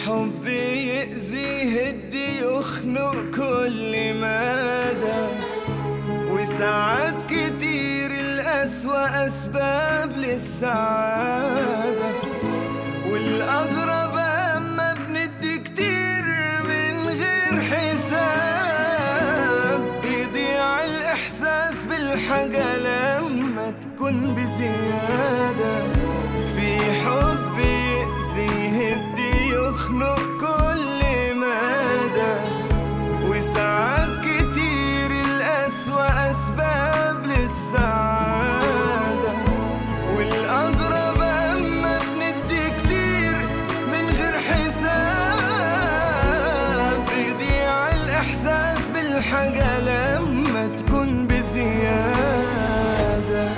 حب يأذي يهدي يخنق كل مدى وساعات كتير الأسوأ أسباب للسعادة والأغرب أما بندي كتير من غير حساب بيضيع الإحساس بالحاجة لما تكون بزيادة في حب يأذي يهدي يخنق كل مدى وساعات كتير الأسوأ أسباب للسعادة والأغرب أما بندي كتير من غير حساب بيضيع الإحساس بالحاجة لما تكون بزيادة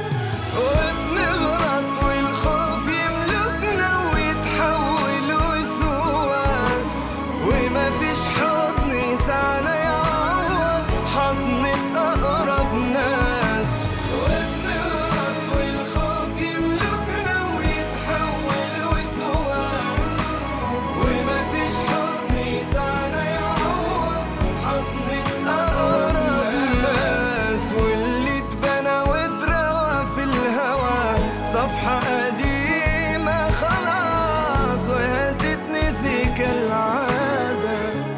وبنغلط والخوف يملكنا ويتحول وسواس وما فيش حضن يسعنا يعوض حضنة أقرب ناس وبنغلط والخوف يملكنا ويتحول وسواس وما فيش حضن يسعنا يعوض حضنة أقرب ناس واللي اتبنى واتروى في الهوى صفحة قديمة خلاص وهتتنسي كالعادة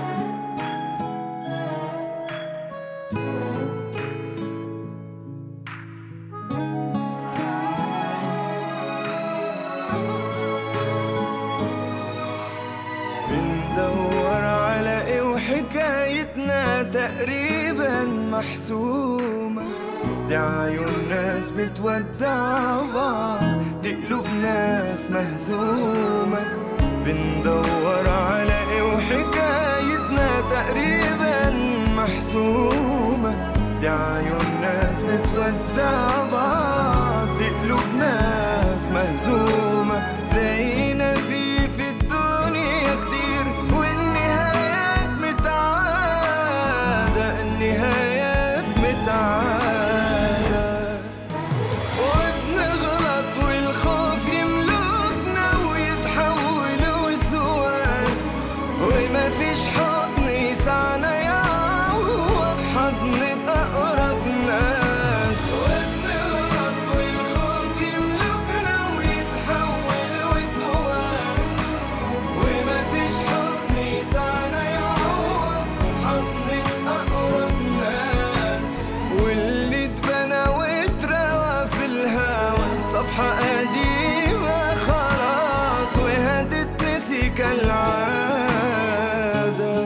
بندور على ايه وحكايتنا تقريبا محسومة دي عيون ناس بتودع بعض دي قلوب ناس مهزومة بندور على ايه وحكايتنا تقريبا محسومة دي عيون ناس بتودع بعض دي قلوب ناس مهزومة زينا في في الدنيا كتير والنهايات متعادة النهايات متعادة وبنغلط والخوف يملكنا ويتحول وسواس وما فيش حضن يسعنا يعوض حضن أقرب ناس وبنغلط والخوف يملكنا ويتحول وسواس وما فيش حضن يسعنا يعوض حضن أقرب ناس واللي اتبنى واتروى في الهوى صفحة قديمة خلاص وهتتنسي كالعادة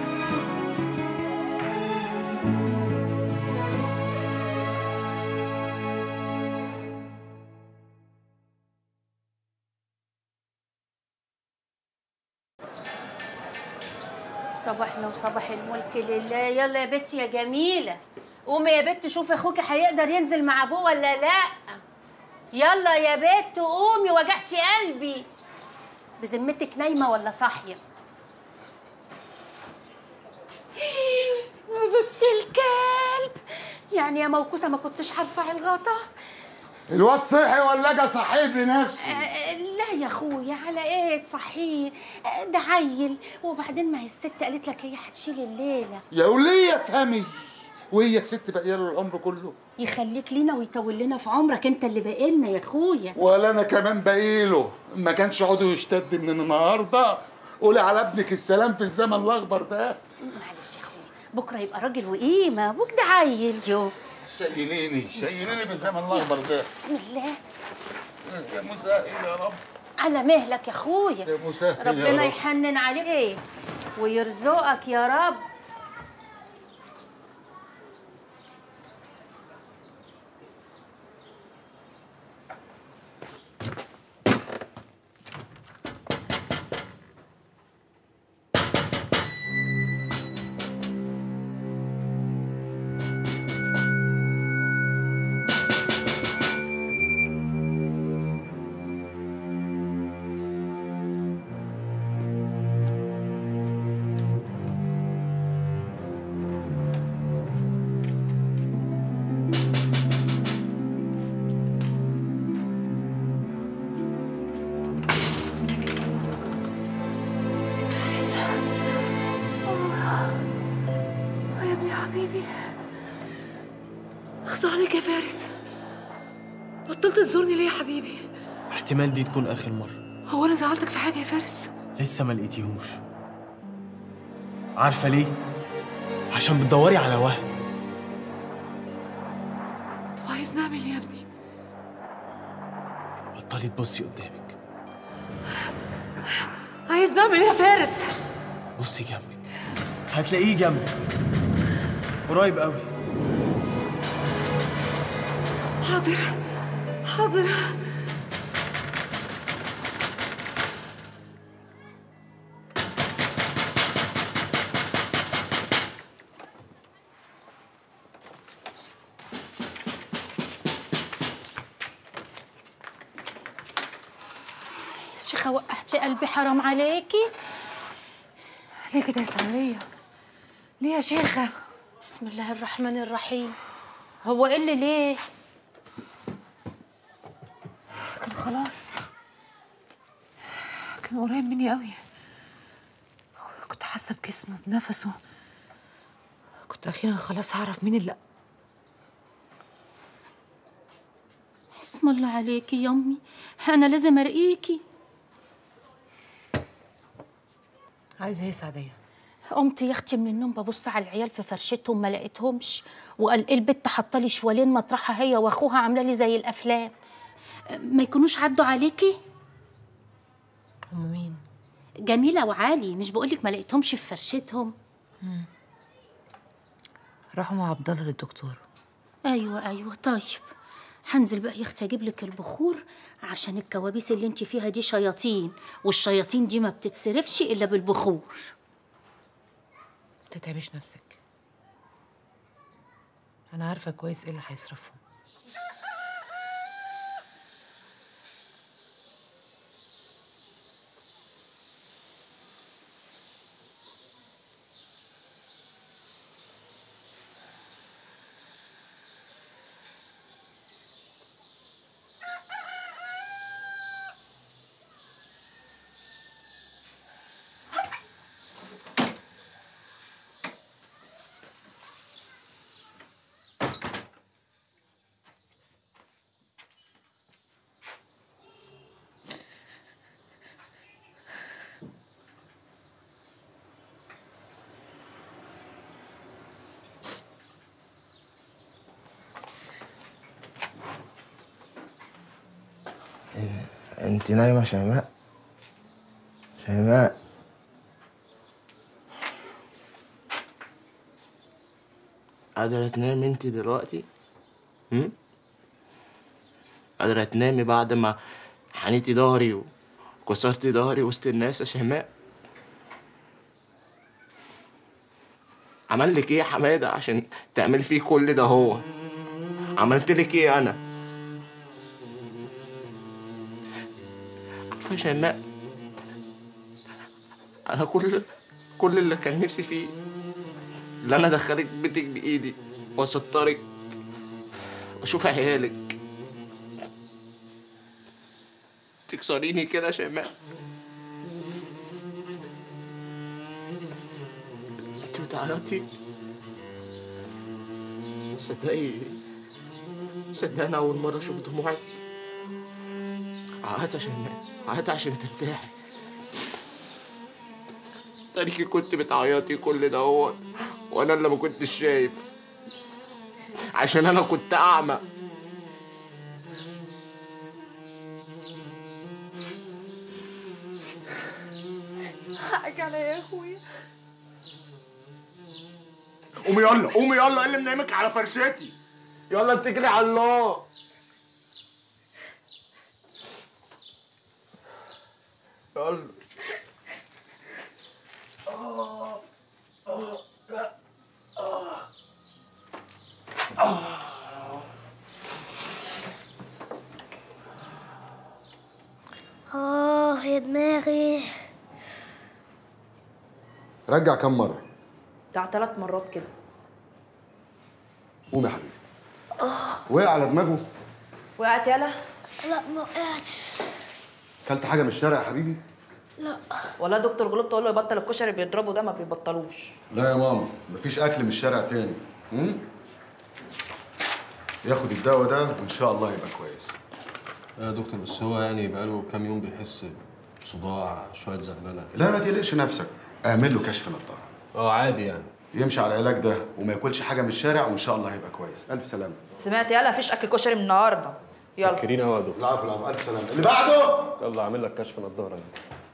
صباحنا وصباح الملك لله يلا يا بنتي يا جميلة قومي يا بنت شوفي اخوكي هيقدر ينزل مع ابوه ولا لا يلا يا بنت قومي وجعتي قلبي بذمتك نايمة ولا صاحية يا بنت الكلب يعني يا موكوسة ما كنتش هرفع الغطا الواد صحي ولا اجي اصحيه بنفسي آه، لا يا اخويا على ايه تصحيه آه، ده عيل وبعدين ما هي الست قالت لك هي هتشيل الليله يا وليه افهمي وهي الست باقيه له العمر كله يخليك لينا ويطول لنا في عمرك انت اللي باقي لنا يا اخويا ولا انا كمان باقيله ما كانش عضو يشتد من النهارده قولي على ابنك السلام في الزمن الاخضر ده معلش يا اخويا بكره يبقى راجل وقيمه ابوك ده عيل يو شيليني شيليني بالزمن الاخضر ده بسم الله يا مسهل يا رب على مهلك يا اخويا يا مسهل يا ربنا رب يحنن عليك ويرزقك يا رب اخصى عليك يا فارس بطلت تزورني ليه يا حبيبي احتمال دي تكون آخر مرة هو انا زعلتك في حاجه يا فارس لسه ما لقيتيهوش عارفة ليه؟ عشان بتدوري على وهم طب عايز نعمل ايه يا ابني بطلي تبصي قدامك عايز نعمل ايه يا فارس بصي جنبك هتلاقيه جنبك قريب قوي حاضر حاضر شيخة وقعتي قلبي حرام عليكي ليه كده يا سعدية ليه يا شيخة بسم الله الرحمن الرحيم هو ايه اللي ليه كان خلاص كان قريب مني قوي كنت حاسة بجسمه بنفسه كنت أخيرا خلاص هعرف مين اللي اسم الله عليكي يا امي انا لازم ارقيكي عايزة ايه يا سعدية قمت يا اختي من النوم ببص على العيال في فرشتهم ما لقيتهمش وقال ايه البت حاطه لي شوالين مطرحها هي واخوها عامله لي زي الافلام ما يكونوش عدوا عليكي هم مين جميله وعالي مش بقولك ما لقيتهمش في فرشتهم راحوا مع عبد الله للدكتور ايوه ايوه طيب هنزل بقى يا اختي اجيب لك البخور عشان الكوابيس اللي انت فيها دي شياطين والشياطين دي ما بتتصرفش الا بالبخور تتعبيش نفسك أنا عارفة كويس ايه اللي هيصرفهم انت نايمة شيماء شيماء قادرة تنامي انت دلوقتي؟ هم؟ قادرة تنامي بعد ما حنيتي ظهري وكسرتي ظهري وسط الناس يا شيماء؟ عمل لك ايه يا حمادة عشان تعمل فيه كل ده هو؟ عملت لك ايه انا؟ عارفة يا شيماء انا كل كل اللي كان نفسي فيه اللي انا ادخلك بيتك بايدي واسطرك واشوف عيالك تكسريني كده يا شيماء انت بتعيطي صدقي صدقني انا اول مره اشوف دموعك عيط يا شيماء عيط عشان ترتاحي تاريخي كنت بتعيطي كل ده هو وانا اللي ما كنتش شايف عشان انا كنت اعمى حقك عليا يا اخويا قومي يلا قومي يلا اللي منامك على فرشتي يلا اتكلي على الله يلا آه يا دماغي رجع كم مرة؟ بتاع ثلاث مرات كده قوم يا حبيبي وقع على دماغه وقعت يالا لا ما وقعتش كلت حاجة من الشارع يا حبيبي؟ لا والله دكتور غلوب تقول له يبطل الكشري بيضربه ده ما بيبطلوش لا يا ماما مفيش أكل من الشارع تاني هم؟ ياخد الدواء ده وان شاء الله يبقى كويس يا دكتور بس هو يعني بقاله كام يوم بيحس بصداع شويه زغلله كده لا ما تقلقش نفسك اعمل له كشف نظاره اه عادي يعني يمشي على العلاج ده وما ياكلش حاجه من الشارع وان شاء الله هيبقى كويس الف سلامه سمعت يلا مفيش اكل كشري من النهارده يلا فاكرين قوي يا دكتور العفو العفو الف سلامه اللي بعده يلا اعمل لك كشف نضاره يعني.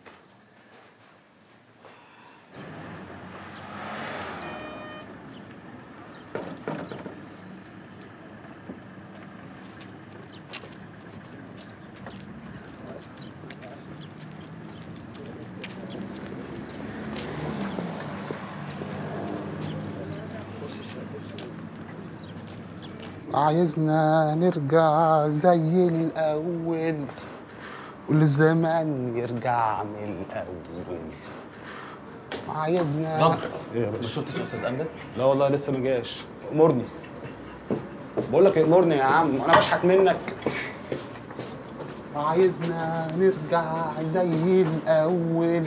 عايزنا نرجع زي الأول والزمان يرجع من الأول عايزنا ايه يا ما باشا شفتش استاذ امجد لا والله لسه ما جاش امرني بقول لك امرني يا عم انا بشحت منك عايزنا نرجع زي الأول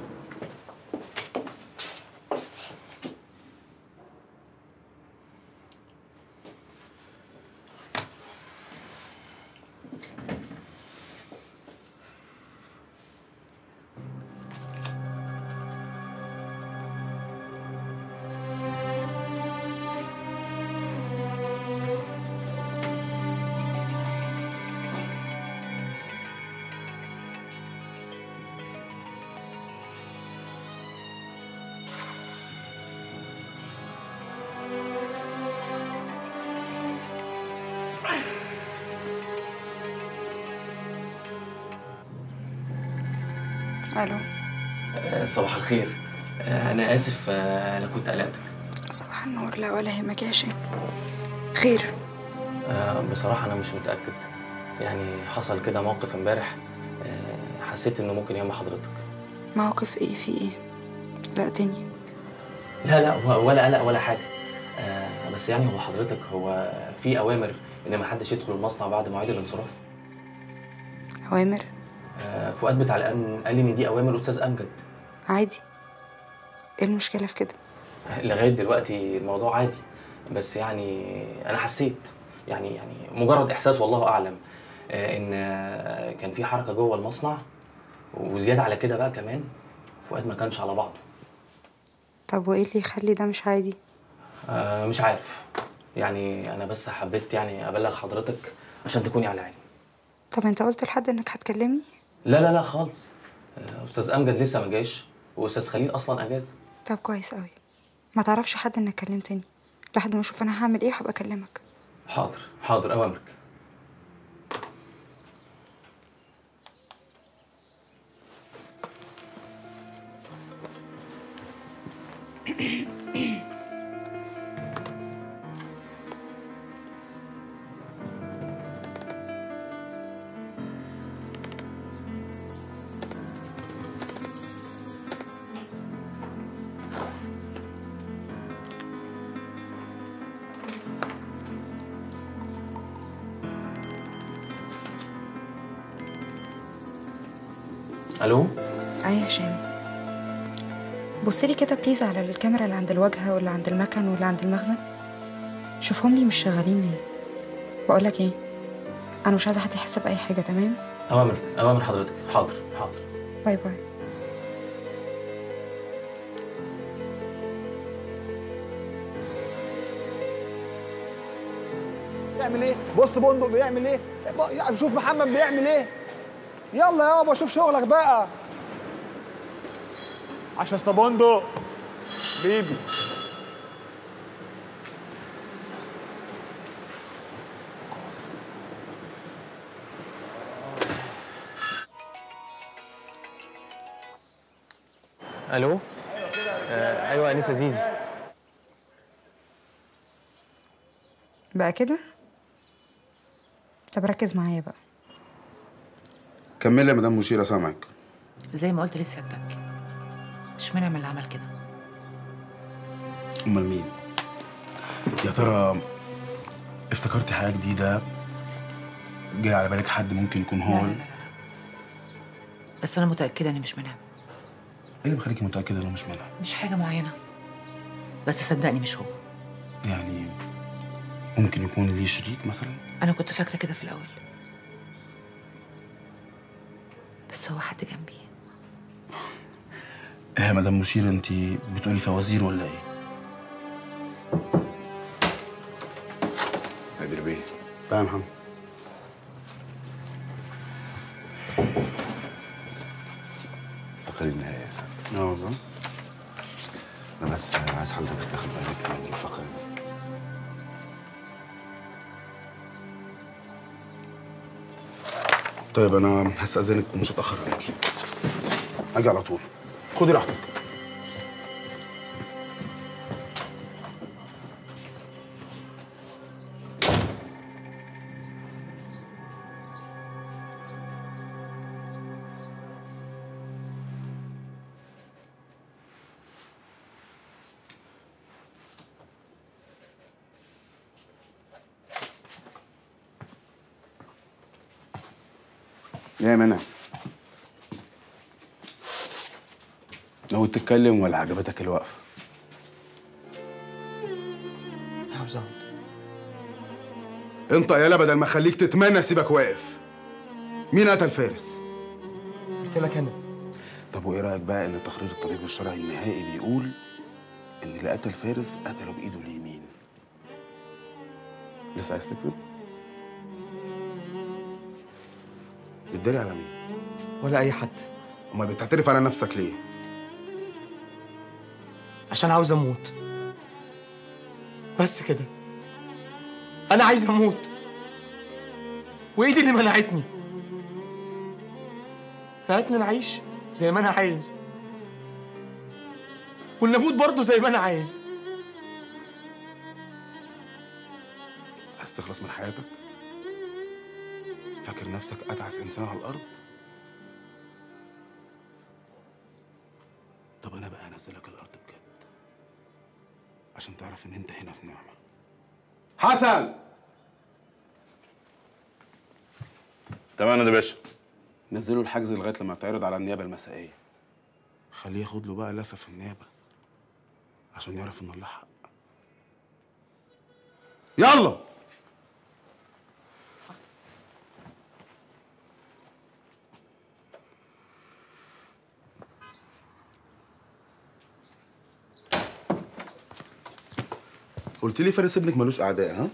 الو آه، صباح الخير آه، انا اسف آه، انا كنت قلقتك صباح النور لا ولا يهمك يا هشام خير آه، بصراحه انا مش متاكد يعني حصل كده موقف امبارح آه، حسيت انه ممكن يهم حضرتك موقف ايه في ايه قلقتني لا لا هو ولا قلق ولا حاجه آه، بس يعني هو حضرتك هو في اوامر ان ما حدش يدخل المصنع بعد مواعيد الانصراف اوامر آه، فؤاد بتاع الامن قال لي ان دي اوامر استاذ امجد عادي ايه المشكله في كده لغايه دلوقتي الموضوع عادي بس يعني انا حسيت يعني يعني مجرد احساس والله اعلم آه، ان آه، كان في حركه جوه المصنع وزياده على كده بقى كمان فؤاد ما كانش على بعضه طب وايه اللي يخلي ده مش عادي آه، مش عارف يعني انا بس حبيت يعني ابلغ حضرتك عشان تكوني على علم طب انت قلت لحد انك هتكلمني لا لا لا خالص آه، استاذ امجد لسه ما جاش واستاذ خليل اصلا اجازه طب كويس قوي ما تعرفش حد انك كلمتني لحد ما اشوف انا هعمل ايه وهبقى اكلمك حاضر حاضر اوامرك الو اي يا هشام بصلي كده بليز على الكاميرا اللي عند الواجهه واللي عند المكن واللي عند المخزن شوفهم لي مش شغالين ليه بقول لك ايه انا مش عايزه حد يحس باي حاجه تمام اوامرك اوامر حضرتك حاضر حاضر باي باي بيعمل ايه بص بندق بيعمل ايه ب- يعني شوف محمد بيعمل ايه يلا يابا شوف شغلك بقى عشان اسطى بندق بيبي الو آه ايوه انسه زيزي بقى كده طب ركز معايا بقى كملي يا مدام مشيره سامعك زي ما قلت لسيادتك مش منعم اللي عمل كده امال مين يا ترى افتكرتي حاجه جديده جاي على بالك حد ممكن يكون هو لا، لا، لا. بس انا متاكده اني مش منعم ايه اللي مخليكي متاكده انه مش منها مش حاجه معينه بس صدقني مش هو يعني ممكن يكون ليه شريك مثلا انا كنت فاكره كده في الاول بس هو حد جنبي ايه يا مدام مشير انت بتقولي فوازير ولا ايه نادر بيه لا يا محمد تقرير النهاية يا سعد اه والله انا بس عايز حضرتك تاخد بالك من الفقرة دي طيب انا هستأذنك ومش هتأخر عليكي اجي على طول خدي راحتك يا منى ناوي تتكلم ولا عجبتك الوقفة؟ عاوز اقعد انت يالا بدل ما اخليك تتمنى اسيبك واقف مين قتل فارس؟ قلت لك انا طب وايه رايك بقى ان تقرير الطبيب الشرعي النهائي بيقول ان اللي قتل فارس قتله بايده اليمين لسه عايز تكذب؟ بتداري على مين؟ ولا اي حد امال بتعترف على نفسك ليه؟ عشان عاوز اموت بس كده انا عايز اموت وايدي اللي منعتني فاتني نعيش زي ما انا عايز ونموت برضه زي ما انا عايز عايز تخلص من حياتك؟ فاكر نفسك اتعس انسان على الارض؟ طب انا بقى انزلك الارض بجد عشان تعرف ان انت هنا في نعمه حسن تمام يا باشا نزلوا الحجز لغايه لما تعرض على النيابه المسائيه خليه ياخد له بقى لفه في النيابه عشان يعرف ان الله حق يلا قلت لي فارس ابنك ملوش اعداء ها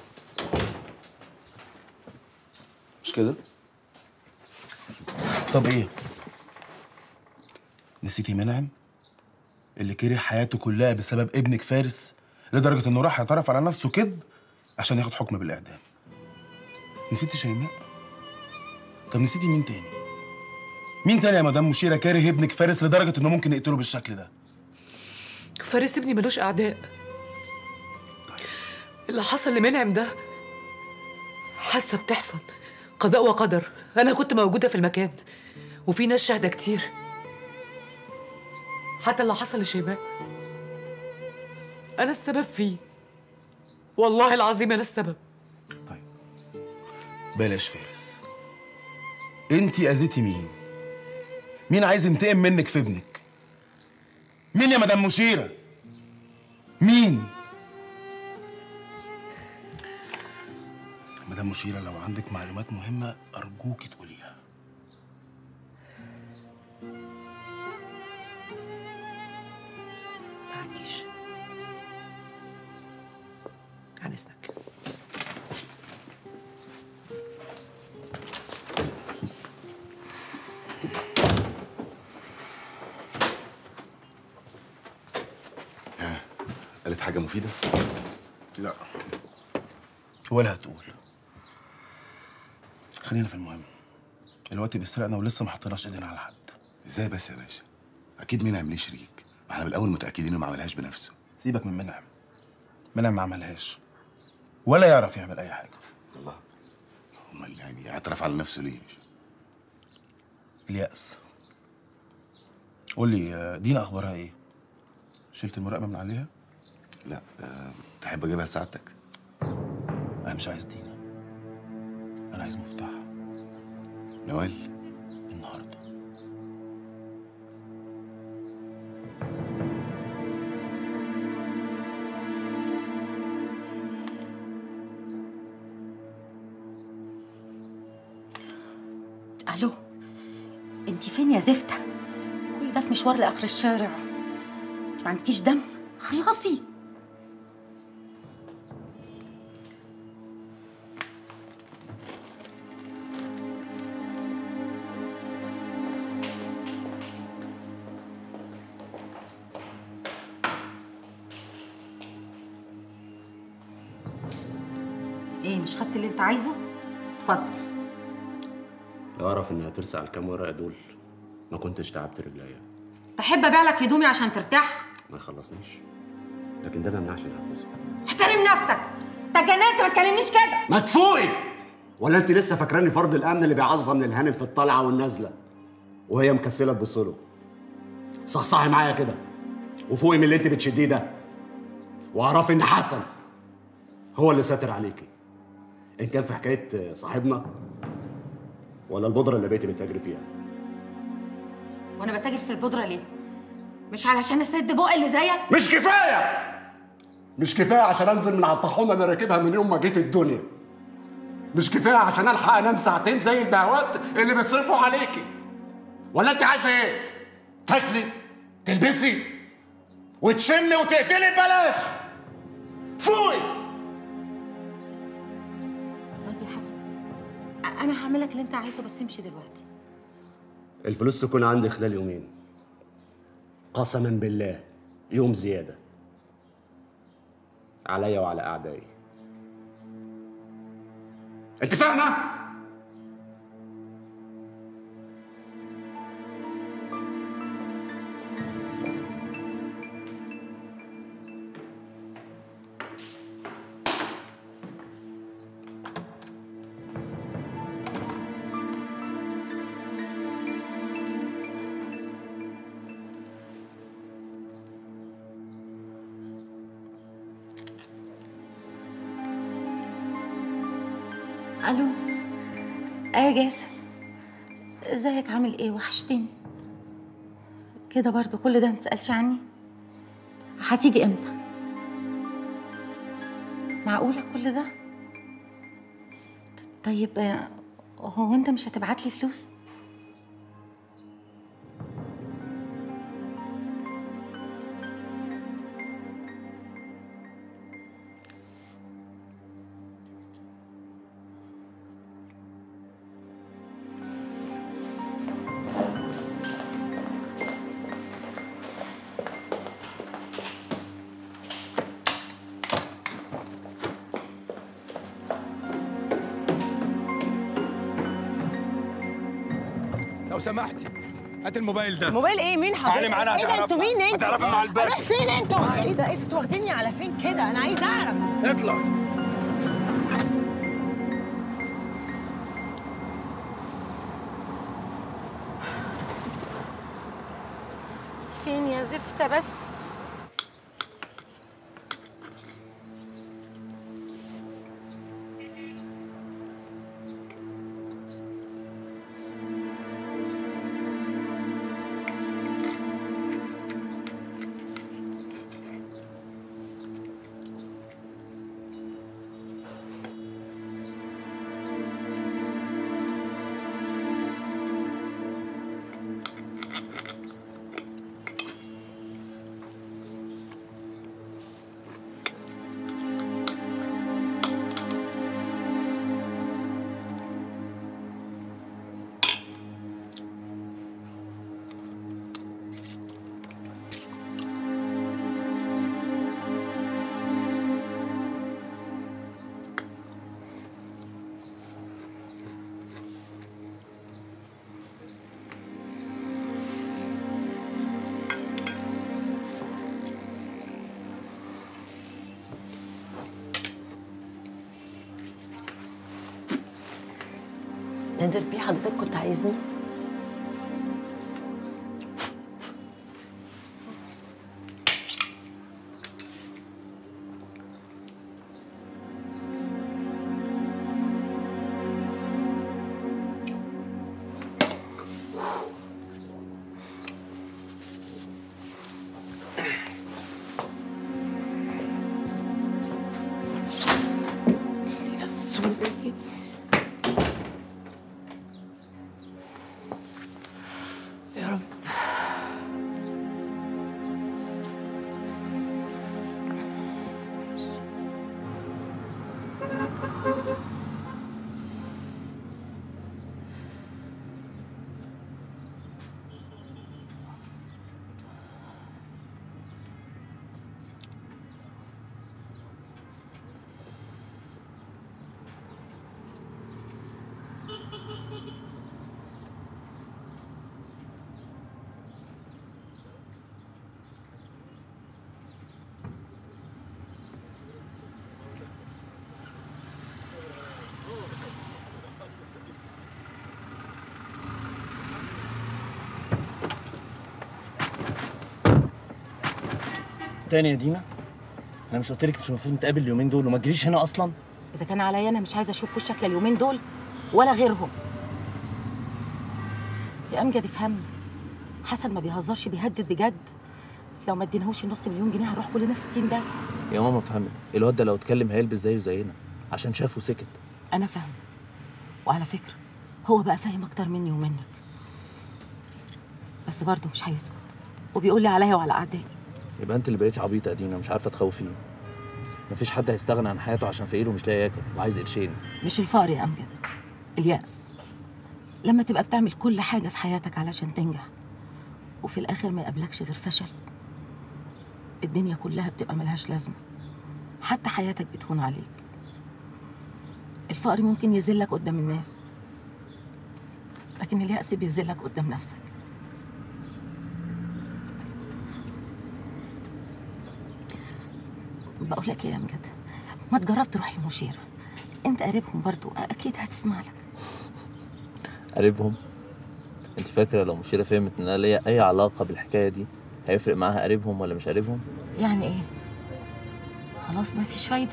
مش كده طب ايه نسيتي منعم اللي كره حياته كلها بسبب ابنك فارس لدرجه انه راح يعترف على نفسه كذب عشان ياخد حكم بالاعدام نسيتي شيماء طب نسيتي مين تاني مين تاني يا مدام مشيره كاره ابنك فارس لدرجه انه ممكن يقتله بالشكل ده فارس ابني ملوش اعداء اللي حصل لمنعم ده حادثه بتحصل قضاء وقدر انا كنت موجوده في المكان وفي ناس شاهده كتير حتى اللي حصل لشيماء انا السبب فيه والله العظيم انا السبب بلاش فارس انتي اذيتي مين مين عايز ينتقم منك في ابنك مين يا مدام مشيره مين مدام مشيره لو عندك معلومات مهمه ارجوكي تقوليها ما عنديش عن اذنك قالت حاجة مفيدة؟ لا ولا هتقول خلينا في المهم الوقت بيسرقنا ولسه ما حطيناش ايدينا على حد ازاي بس يا باشا؟ أكيد منعم ليه شريك ما احنا من الأول متأكدين إنه ما عملهاش بنفسه سيبك من منعم منعم ما عملهاش ولا يعرف يعمل اي حاجه الله أمال يعني اعترف على نفسه ليه؟ اليأس قول لي آه، دينا اخبارها ايه شلت المراقبه من عليها لا أه تحب أجيبها لسعادتك؟ انا مش عايز دينا انا عايز مفتاح نوال النهارده الو انت فين يا زفته كل ده في مشوار لاخر الشارع انت ما عندكيش دم خلصي ايه مش خدت اللي انت عايزه اتفضل لو اعرف انها ترسى على الكام ورقه دول ما كنتش تعبت رجليا تحب ابيع لك هدومي عشان ترتاح ما يخلصنيش لكن ده ما يمنعش انها تبص احترم نفسك انت جننت ما تكلمنيش كده ما تفوقي ولا انت لسه فاكراني فرد الامن اللي بيعظم من الهانم في الطلعه والنازله وهي مكسله تبص له صحصحي معايا كده وفوقي من اللي انت بتشديه ده واعرفي ان حسن هو اللي ساتر عليكي ان كان في حكايه صاحبنا ولا البودره اللي بقيتي بتجري فيها وانا بتاجر في البودره ليه مش علشان اسد بق اللي زيك مش كفايه مش كفايه عشان انزل من على الطاحونه اللي راكبها من يوم ما جيت الدنيا مش كفايه عشان الحق انام ساعتين زي البهوات اللي بيصرفوا عليكي ولا انت عايزه ايه تاكلي تلبسي وتشمي وتقتلي ببلاش فوقي طيب يا حسن انا هعمل لك اللي انت عايزه بس امشي دلوقتي الفلوس تكون عندي خلال يومين قسما بالله يوم زياده عليا وعلى اعدائي انت فاهمه الو ايه جاسم ازيك عامل ايه وحشتني كده برضو كل ده متسألش عني هتيجي امتى معقولة كل ده طيب آه، هو انت مش هتبعت لي فلوس لو سمحتي هات الموبايل ده موبايل ايه مين حضرتك؟ تعالي معانا ايه ده انتوا هتعرفي- مين انتوا؟ هتعرفي مع الباشا رايح فين انتوا؟ ايه ده ايه ده انتوا واخديني على فين كده؟ انا عايز اعرف اطلع فين يا زفتة بس نادر بيه حضرتك كنت عايزني؟ الليلة السودة دي تاني يا دينا انا مش قلت لك مش المفروض نتقابل اليومين دول وما تجيليش هنا اصلا اذا كان عليا انا مش عايزه اشوف وشك لا اليومين دول ولا غيرهم يا امجد افهمني حسن ما بيهزرش بيهدد بجد لو ما اديناهوش نص مليون جنيه هنروح كلنا في 60 ده يا ماما فهمي الواد ده لو اتكلم هيلبس زيه زينا عشان شافه سكت انا فاهم وعلى فكره هو بقى فاهم اكتر مني ومنك بس برضه مش هيسكت وبيقول لي عليا وعلى اعدائي يبقى انت اللي بقيتي عبيطه يا دينا مش عارفه تخوفيه مفيش حد هيستغنى عن حياته عشان فقير ومش لاقي ياكل وعايز قرشين مش الفقر يا امجد اليأس لما تبقى بتعمل كل حاجة في حياتك علشان تنجح وفي الآخر ما يقابلكش غير فشل الدنيا كلها بتبقى ملهاش لازمة حتى حياتك بتهون عليك الفقر ممكن يذلك قدام الناس لكن اليأس بيذلك قدام نفسك بقول لك ايه يا امجد ما تجرب تروح لمشيرة انت قريبهم برضو اكيد هتسمع لك قريبهم انت فاكره لو مشيره فهمت ان انا ليا اي علاقه بالحكايه دي هيفرق معاها قريبهم ولا مش قريبهم يعني ايه خلاص ما فيش فايدة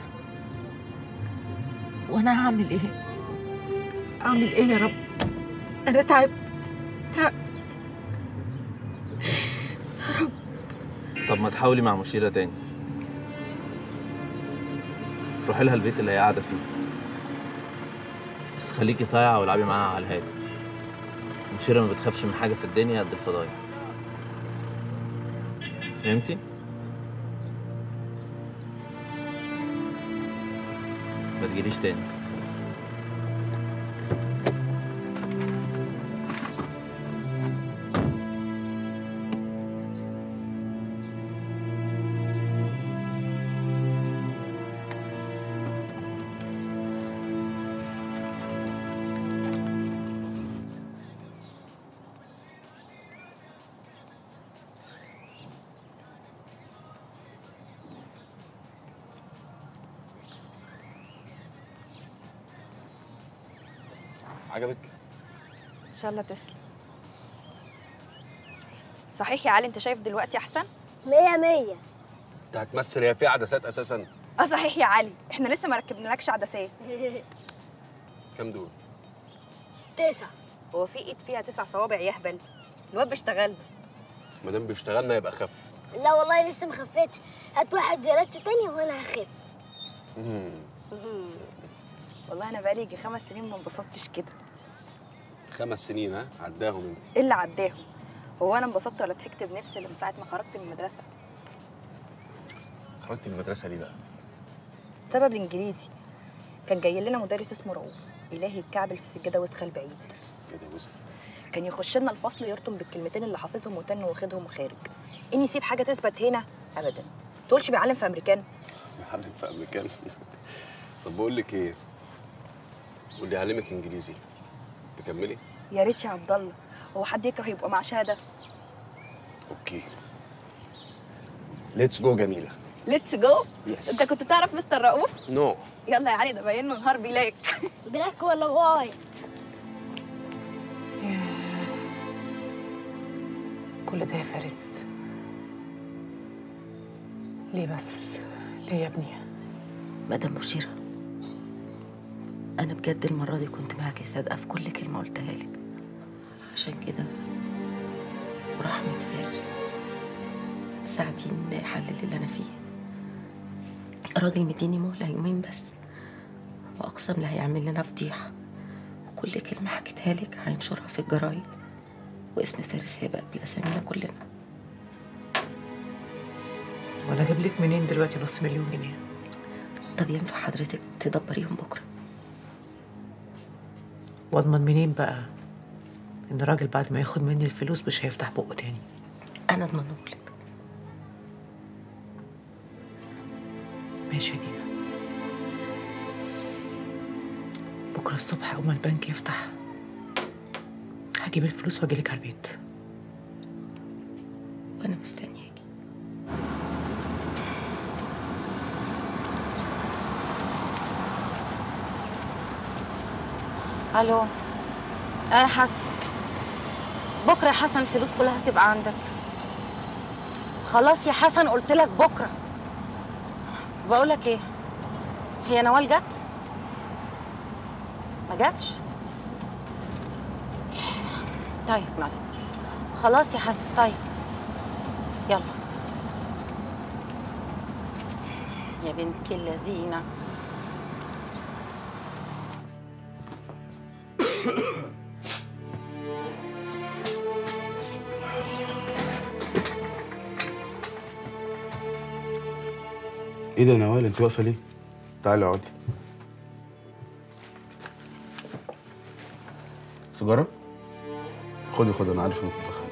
وانا هعمل ايه اعمل ايه يا رب انا تعبت تعبت طب ما تحاولي مع مشيره تاني روحي لها البيت اللي هي قاعده فيه بس خليكي صايعه والعبي معاها على الهادي مشيره ما بتخافش من حاجه في الدنيا قد الفضايح فهمتي ما تجيليش تاني عجبك؟ ان شاء الله تسلم صحيح يا علي انت شايف دلوقتي احسن مية مية انت هتمثل هي في عدسات اساسا اه صحيح يا علي احنا لسه ما ركبنالكش عدسات كام دول؟ تسعة هو في ايد فيها تسع صوابع يهبل الواد بيشتغل ما دام بيشتغلنا يبقى خف لا والله لسه مخفتش هات واحد زرات تاني وانا هخف والله انا بقالي يجي خمس سنين ما انبسطتش كده خمس سنين ها عداهم انت ايه اللي عداهم هو انا انبسطت ولا ضحكت بنفسي من ساعه ما خرجت من المدرسه خرجتي من المدرسه ليه بقى؟ سبب الانجليزي كان جاي لنا مدرس اسمه رؤوف الهي الكعبل في السجاده وسخه بعيد كده وسخ كان يخش لنا الفصل يرطم بالكلمتين اللي حافظهم وتن واخدهم وخارج اني يسيب حاجه تثبت هنا ابدا تقولش بيعلم في امريكان بيعلم في امريكان طب بقول لك ايه؟ واللي يعلمك انجليزي تكملي؟ يا ريت يا عبد الله هو حد يكره يبقى مع شهاده اوكي ليتس جو جميله ليتس جو Yes. انت كنت تعرف مستر رؤوف نو يلا يا علي ده باين له نهار بلاك بلاك ولا وايت كل ده يا فارس ليه بس ليه يا ابني مدام مشيرة أنا بجد المرة دي كنت معاكي صادقة في كل كلمة قلتها لك عشان كده ورحمة فارس ساعديني نلاقي حل للي أنا فيه الراجل مديني مهلة يومين بس وأقسم لا هيعمل لنا فضيحة وكل كلمة حكيتها لك هينشرها في الجرايد واسم فارس هيبقى بأسامينا كلنا وانا اجيب لك منين دلوقتي نص مليون جنيه طب ينفع حضرتك تدبريهم بكرة واضمن منين بقى ان الراجل بعد ما ياخد مني الفلوس مش هيفتح بقه تاني أنا أضمنهولك ماشي يا دينا بكره الصبح اول ما البنك يفتح هجيب الفلوس واجيلك على البيت وأنا مستنياكي الو اه يا حسن بكره يا حسن الفلوس كلها هتبقى عندك خلاص يا حسن قلت لك بكره بقول لك ايه هي نوال جت ما جاتش طيب معلش خلاص يا حسن طيب يلا يا بنت اللذينه ايه ده يا نوال انت واقفه ليه؟ تعالي اقعدي سيجاره؟ خدي خدي انا عارف انك بتدخني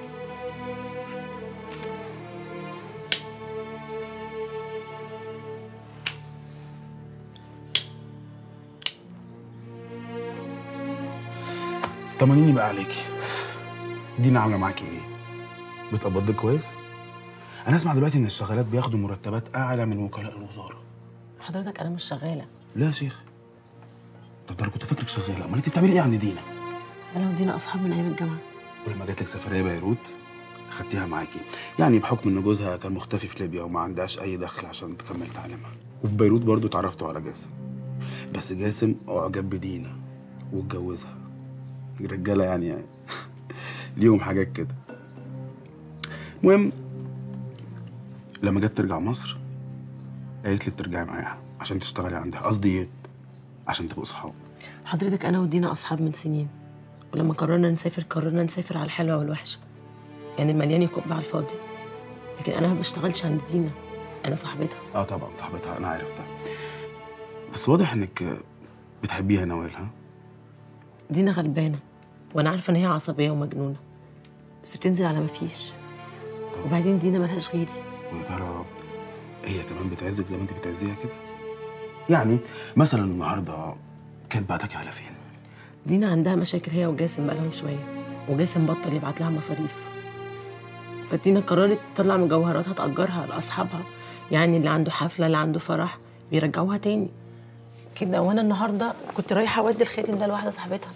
طمنيني بقى عليكي دينا عامله معاكي ايه؟ بتقبضك كويس؟ انا اسمع دلوقتي ان الشغالات بياخدوا مرتبات اعلى من وكلاء الوزاره حضرتك انا مش شغاله لا يا شيخ طب ده انا كنت فاكرك شغاله امال انت بتعملي ايه عند دينا انا ودينا اصحاب من ايام الجامعه ولما جات لك سفريه بيروت خدتيها معاكي يعني بحكم ان جوزها كان مختفي في ليبيا وما عندهاش اي دخل عشان تكمل تعليمها وفي بيروت برضو اتعرفتوا على جاسم بس جاسم اعجب بدينا واتجوزها الرجاله يعني, يعني ليهم حاجات كده المهم لما جت ترجع مصر قالت لك ترجعي معاها عشان تشتغلي عندها قصدي ايه عشان تبقوا صحاب حضرتك انا ودينا اصحاب من سنين ولما قررنا نسافر قررنا نسافر على الحلوه والوحشه يعني المليان يكب على الفاضي لكن انا ما بشتغلش عند دينا انا صاحبتها اه طبعا صاحبتها انا عارف ده بس واضح انك بتحبيها نوال ها دينا غلبانه وانا عارفه ان هي عصبيه ومجنونه بس بتنزل على ما فيش وبعدين دينا ملهاش غيري ويا ترى هي كمان بتعزك زي ما انت بتعزيها كده يعني مثلا النهارده كانت بعتك على فين دينا عندها مشاكل هي وجاسم بقالهم شويه وجاسم بطل يبعت لها مصاريف فدينا قررت تطلع مجوهراتها تأجرها لأصحابها يعني اللي عنده حفلة اللي عنده فرح بيرجعوها تاني كده وانا النهارده كنت رايحه اودي الخاتم ده لواحده صاحبتها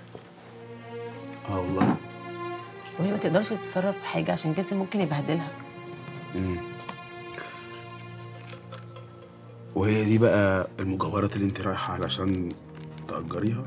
اه والله وهي ما تقدرش تتصرف في حاجه عشان جاسم ممكن يبهدلها مم. وهي دي بقى المجوهرات اللي انت رايحه علشان تأجريها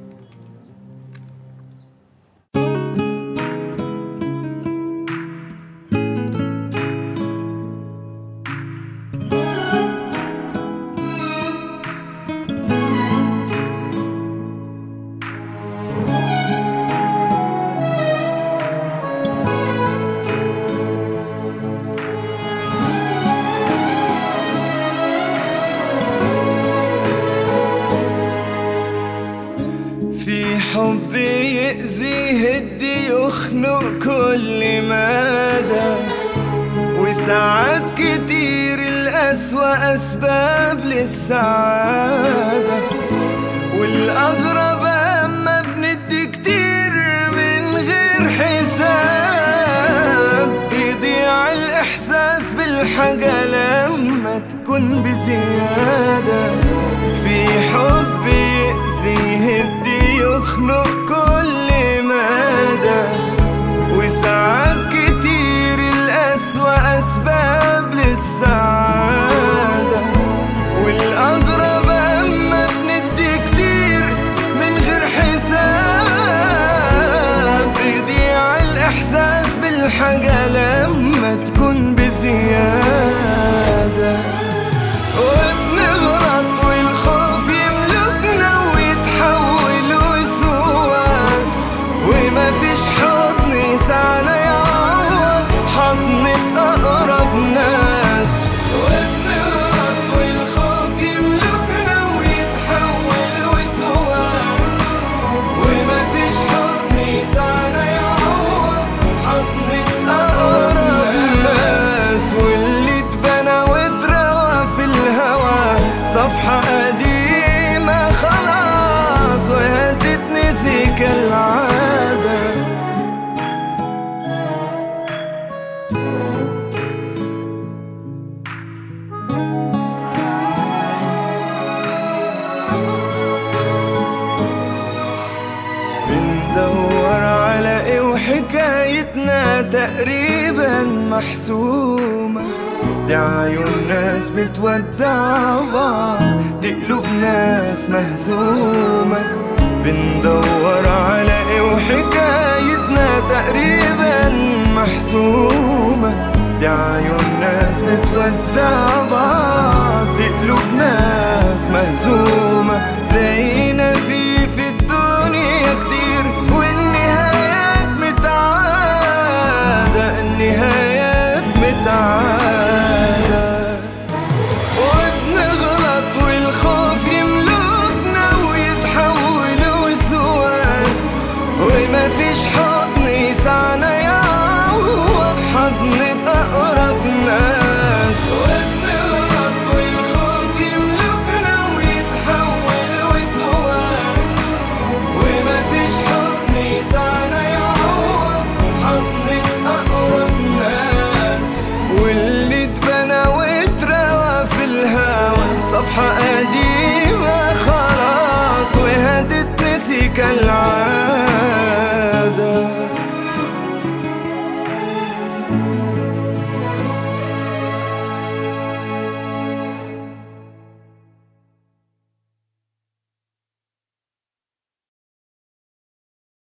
في حب يأذي يهدي يخنق كل مدى وساعات كتير الأسوأ أسباب للسعادة والأغرب أما بندي كتير من غير حساب بيضيع الإحساس بالحاجة لما تكون بزيادة في حب يأذي يهدي يخنق كل مدى وساعات كتير الأسوأ أسباب للسعادة والأغرب أما بندي كتير من غير حساب بيضيع الإحساس بالحاجة لما تكون بزيادة وبنغلط والخوف يملكنا ويتحول وسواس تقريبا محسومة دي عيون ناس بتودع بعض دي قلوب ناس مهزومة بندور على ايه وحكايتنا تقريبا محسومة دي عيون ناس بتودع بعض دي قلوب ناس مهزومة زينا في في الدنيا كتير والنهايات متعادة النهايات متعادة وبنغلط والخوف يملكنا ويتحول وسواس وما فيش حضن يسعنا يعوض حضن أقرب ناس وبنغلط والخوف يملكنا ويتحول وسواس وما فيش حضن يسعنا يعوض حضن أقرب ناس واللي اتبنى واتروى في الهوى صفحة قديمة خلاص وهتتنسي كالعادة